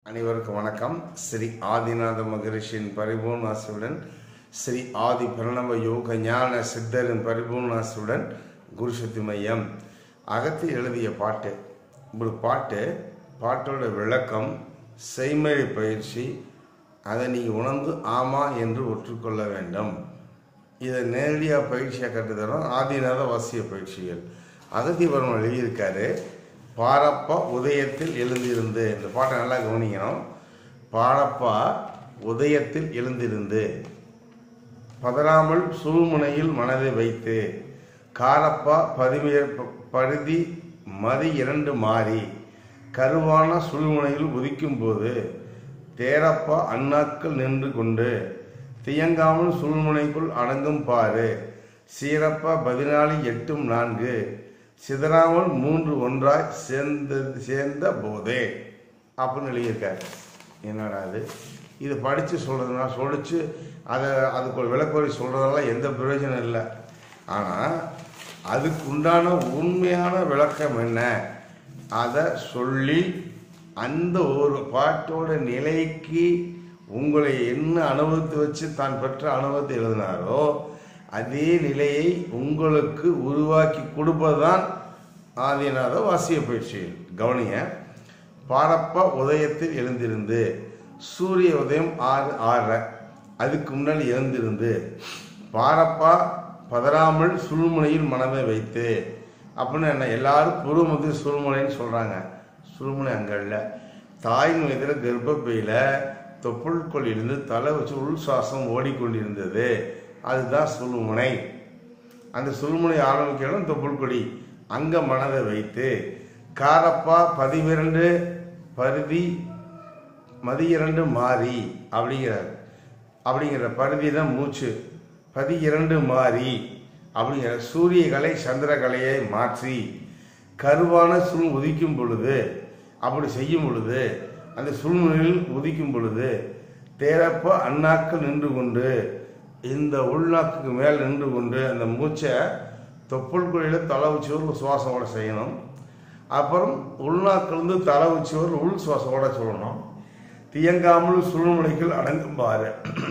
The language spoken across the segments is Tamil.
அனைவருக்கும் வணக்கம் ஸ்ரீ ஆதிநாத மகரிஷியின் பரிபூர்ணாசியுடன் ஸ்ரீ ஆதி பிரணவ யோக ஞான சித்தரின் பரிபூர்ணாசியுடன் குருசக்தி மையம் அகத்தி எழுதிய பாட்டு ஒரு பாட்டு பாட்டோட விளக்கம் செய்முறை பயிற்சி அதை நீங்கள் உணர்ந்து ஆமா என்று ஒற்றுக்கொள்ள வேண்டும் இதை நேரடியாக பயிற்சியாக கற்றுத்தரோம் ஆதிநாத வாசிய பயிற்சிகள் அகத்திவர்மன் எழுதியிருக்காரு பாரப்பா உதயத்தில் எழுந்திருந்து இந்த பாட்டை நல்லா கவனிக்கணும் பாரப்பா உதயத்தில் எழுந்திருந்து பதறாமல் சுழுமுனையில் மனதை வைத்து காரப்பா பதிமே பருதி மதி இரண்டு மாறி கருவான சுழுமுனையில் உதிக்கும் போது தேரப்பா அண்ணாக்கள் நின்று கொண்டு தியங்காமல் சுழுமுனைக்குள் அடங்கும் பாரு சீரப்பா பதினாலு எட்டும் நான்கு சிதறாமல் மூன்று ஒன்றாய் சேர்ந்து சேர்ந்த போதே அப்படின்னு எழுதியிருக்காரு என்னடா அது இது படித்து சொல்கிறதுனா சொல்லிச்சு அதை அதுக்கு ஒரு விளக்குறை சொல்கிறதால எந்த பிரயோஜனம் இல்லை ஆனால் அதுக்கு உண்டான உண்மையான விளக்கம் என்ன அதை சொல்லி அந்த ஒரு பாட்டோட நிலைக்கு உங்களை என்ன அனுபவத்தை வச்சு தான் பெற்ற அனுபவத்தை எழுதினாரோ அதே நிலையை உங்களுக்கு உருவாக்கி கொடுப்பதுதான் ஆதிநாத வாசிய பயிற்சியில் கவனிய பாரப்பா உதயத்தில் எழுந்திருந்து சூரிய உதயம் ஆறு ஆறரை அதுக்கு முன்னாடி எழுந்திருந்து பாரப்பா பதறாமல் சுழுமுனையில் மனதை வைத்து அப்படின்னு என்ன எல்லாரும் புருமுதி சுழுமுனைன்னு சொல்கிறாங்க சுழுமுனை அங்கே இல்லை தாயின் வயதில் கர்ப்பப்பையில் தொப்புள்கொள் இருந்து தலை வச்சு உள் சுவாசம் ஓடிக்கொண்டிருந்தது அதுதான் சுழுமுனை அந்த சுழுமுனை ஆரம்பிக்கணும் தொப்புள்கொடி அங்கே மனதை வைத்து காரப்பா பதிவிரண்டு பருதி மதி இரண்டு மாறி அப்படிங்கிறார் அப்படிங்கிற பருதி தான் மூச்சு பதி இரண்டு மாறி அப்படிங்கிற சூரியகலை சந்திரகலையை மாற்றி கருவான சுழ் உதிக்கும் பொழுது அப்படி செய்யும் பொழுது அந்த சூழ்நிலையில் உதிக்கும் பொழுது தேரப்ப அண்ணாக்கள் நின்று கொண்டு இந்த உள்நாக்குக்கு மேல் நின்று கொண்டு அந்த மூச்சை தொப்புள் குழியில் தலை உச்சியோர் சுவாசமோட செய்யணும் அப்புறம் உள்நாக்கிலிருந்து தலை உச்சியோர் உள் சுவாசமோட சொல்லணும் தியங்காமல் சூழ்நிலைகள் அடங்கும் பாரு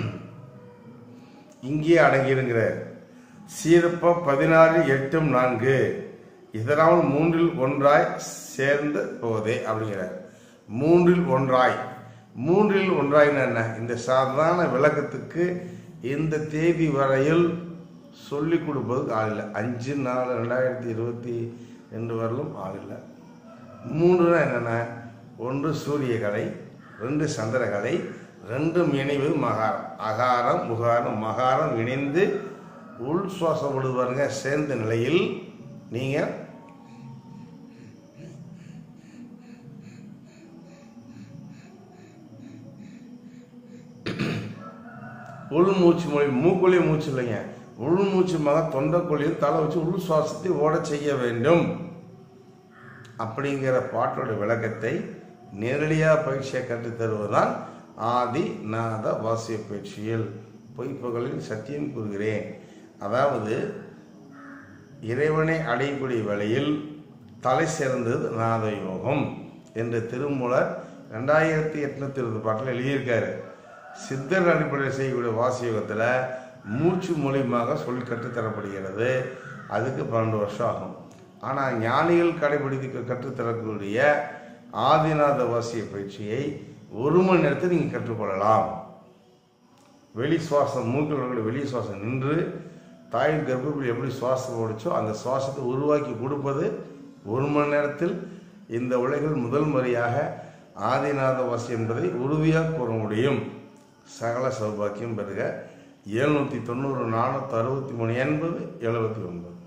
இங்கே அடங்கியிருங்கிறார் சீரப்ப பதினாறு எட்டும் நான்கு இதனால் மூன்றில் ஒன்றாய் சேர்ந்த போதே அப்படிங்கிறார் மூன்றில் ஒன்றாய் மூன்றில் ஒன்றாய்னா என்ன இந்த சாதாரண விளக்கத்துக்கு இந்த தேதி வரையில் சொல்லி கொடுப்பதுக்கு ஆள் இல்லை அஞ்சு நாலு ரெண்டாயிரத்தி இருபத்தி ரெண்டு வரலும் ஆள் இல்லை மூன்றுனா என்னென்ன ஒன்று சூரியகலை ரெண்டு சந்திரகலை ரெண்டும் இணைவது மகாரம் அகாரம் முகாரம் மகாரம் இணைந்து உள் சுவாசம் விடுவாருங்க சேர்ந்த நிலையில் நீங்கள் உள் மூச்சு மொழி மூக்குள்ளே மூச்சு இல்லைங்க உள் மூச்சு மக தொண்டைக்குழியில் தலை வச்சு உள் சுவாசத்தை ஓட செய்ய வேண்டும் அப்படிங்கிற பாட்டோட விளக்கத்தை நேரடியாக பயிற்சியை கற்றுத் தருவதுதான் ஆதி நாத வாசிய பயிற்சியில் பொய்ப்புகளில் சத்தியம் கூறுகிறேன் அதாவது இறைவனை அடையக்கூடிய வேளையில் தலை சிறந்தது நாத யோகம் என்று திருமூலர் ரெண்டாயிரத்தி எட்நூத்தி இருபது பாட்டில் எழுதியிருக்காரு சித்தர் அடிப்படையில் செய்யக்கூடிய வாசியோகத்தில் மூச்சு மூலியமாக சொல்லி கற்றுத்தரப்படுகிறது அதுக்கு பன்னெண்டு வருஷம் ஆகும் ஆனால் ஞானிகள் கடைபிடிக்க கற்றுத்தரக்கூடிய ஆதிநாத வாசிய பயிற்சியை ஒரு மணி நேரத்தில் நீங்கள் கற்றுக்கொள்ளலாம் வெளி சுவாசம் மூக்கில் வரக்கூடிய வெளி சுவாசம் நின்று தாயின் கர்ப்பப்படி எப்படி சுவாசம் ஓடிச்சோ அந்த சுவாசத்தை உருவாக்கி கொடுப்பது ஒரு மணி நேரத்தில் இந்த உலகில் முதல் முறையாக ஆதிநாத வாசி என்பதை உறுதியாக கூற முடியும் சகல சௌபாக்கியம் பெறுக எழுநூற்றி தொண்ணூறு நானூற்றி அறுபத்தி மூணு எண்பது எழுபத்தி ஒன்பது